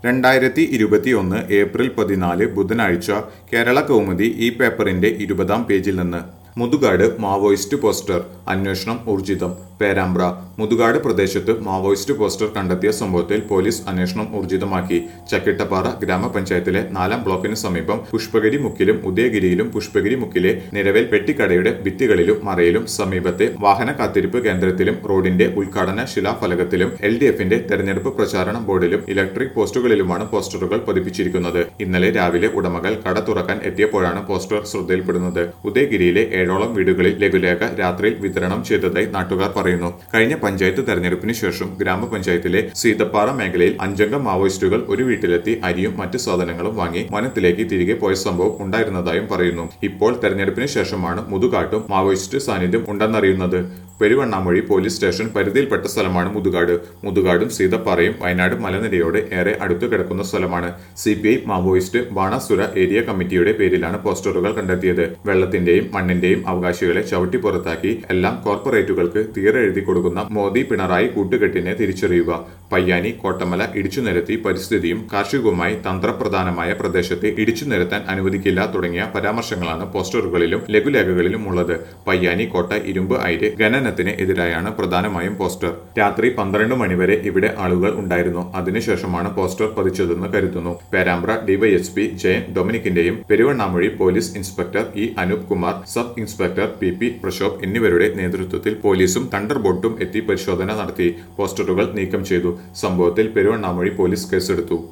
രണ്ടായിരത്തി ഇരുപത്തിയൊന്ന് ഏപ്രിൽ പതിനാല് ബുധനാഴ്ച കേരള കൗമുദി ഈ പേപ്പറിന്റെ ഇരുപതാം പേജിൽ നിന്ന് മുതുകാട് മാവോയിസ്റ്റ് പോസ്റ്റർ അന്വേഷണം ഊർജിതം പേരാമ്പ്ര മുതുകാട് പ്രദേശത്ത് മാവോയിസ്റ്റ് പോസ്റ്റർ കണ്ടെത്തിയ സംഭവത്തിൽ പോലീസ് അന്വേഷണം ഊർജിതമാക്കി ചക്കിട്ടപ്പാറ ഗ്രാമപഞ്ചായത്തിലെ നാലാം ബ്ലോക്കിന് സമീപം പുഷ്പഗിരി മുക്കിലും ഉദയഗിരിയിലും പുഷ്പഗിരി മുക്കിലെ നിലവിൽ പെട്ടിക്കടയുടെ ഭിത്തികളിലും മറയിലും സമീപത്തെ വാഹന കാത്തിരിപ്പ് കേന്ദ്രത്തിലും റോഡിന്റെ ഉദ്ഘാടന ശിലാഫലകത്തിലും എൽ ഡി എഫിന്റെ തെരഞ്ഞെടുപ്പ് പ്രചാരണ ബോർഡിലും ഇലക്ട്രിക് പോസ്റ്റുകളിലുമാണ് പോസ്റ്ററുകൾ പതിപ്പിച്ചിരിക്കുന്നത് ഇന്നലെ രാവിലെ ഉടമകൾ കട തുറക്കാൻ എത്തിയപ്പോഴാണ് പോസ്റ്റർ ശ്രദ്ധയിൽപ്പെടുന്നത് ഉദയഗിരിയിലെ ഏഴോളം വീടുകളിൽ ലഘുലേഖ രാത്രിയിൽ വിതരണം ചെയ്തതായി നാട്ടുകാർ പറയുന്നു കഴിഞ്ഞ പഞ്ചായത്ത് തെരഞ്ഞെടുപ്പിന് ശേഷം ഗ്രാമപഞ്ചായത്തിലെ സീതപ്പാറ മേഖലയിൽ അഞ്ചംഗ മാവോയിസ്റ്റുകൾ ഒരു വീട്ടിലെത്തി അരിയും മറ്റു സാധനങ്ങളും വാങ്ങി വനത്തിലേക്ക് തിരികെ പോയ സംഭവം ഉണ്ടായിരുന്നതായും പറയുന്നു ഇപ്പോൾ തെരഞ്ഞെടുപ്പിന് ശേഷമാണ് മുതുകാട്ടും മാവോയിസ്റ്റ് സാന്നിധ്യം ഉണ്ടെന്നറിയുന്നത് പെരുവണ്ണാമൊഴി പോലീസ് സ്റ്റേഷൻ പരിധിയിൽപ്പെട്ട സ്ഥലമാണ് മുതുകാട് മുതുകാടും സീതപ്പാറയും വയനാട് മലനിരയോട് ഏറെ അടുത്തു കിടക്കുന്ന സ്ഥലമാണ് C P I Maoist Banasura area കമ്മിറ്റിയുടെ പേരിലാണ് പോസ്റ്ററുകൾ കണ്ടെത്തിയത് വെള്ളത്തിന്റെയും മണ്ണിന്റെയും അവകാശികളെ ചവിട്ടി പുറത്താക്കി എല്ലാം കോർപ്പറേറ്റുകൾക്ക് തീരെഴുതി കൊടുക്കുന്ന മോദി പിണറായി കൂട്ടുകെട്ടിനെ തിരിച്ചറിയുക പയ്യാനി കോട്ടമല ഇടിച്ചു നിരത്തി പരിസ്ഥിതിയും കാർഷികവുമായി തന്ത്രപ്രധാനമായ പ്രദേശത്തെ ഇടിച്ചു നിരത്താൻ അനുവദിക്കില്ല തുടങ്ങിയ പരാമർശങ്ങളാണ് പോസ്റ്ററുകളിലും ലഘുലേഖകളിലും ഉള്ളത് പയ്യാനി കോട്ട ഇരുമ്പ് അയിര് ഖനനത്തിന് എതിരായാണ് പ്രധാനമായും പോസ്റ്റർ രാത്രി പന്ത്രണ്ട് മണിവരെ ഇവിടെ ആളുകൾ ഉണ്ടായിരുന്നു അതിനുശേഷമാണ് പോസ്റ്റർ പതിച്ചതെന്ന് കരുതുന്നു പേരാമ്പ്ര ഡിവൈഎസ്പി ജയൻ ഡൊമിനിക്കിന്റെയും Peruvannamuzhi police inspector E Anoop Kumar sub inspector P P Prashobh എന്നിവരുടെ നേതൃത്വത്തിൽ പോലീസും തണ്ടർ ബോട്ടും എത്തി പരിശോധന നടത്തി പോസ്റ്ററുകൾ നീക്കം ചെയ്തു സംഭവത്തിൽ പെരുവണ്ണാമൊഴി പോലീസ് കേസെടുത്തു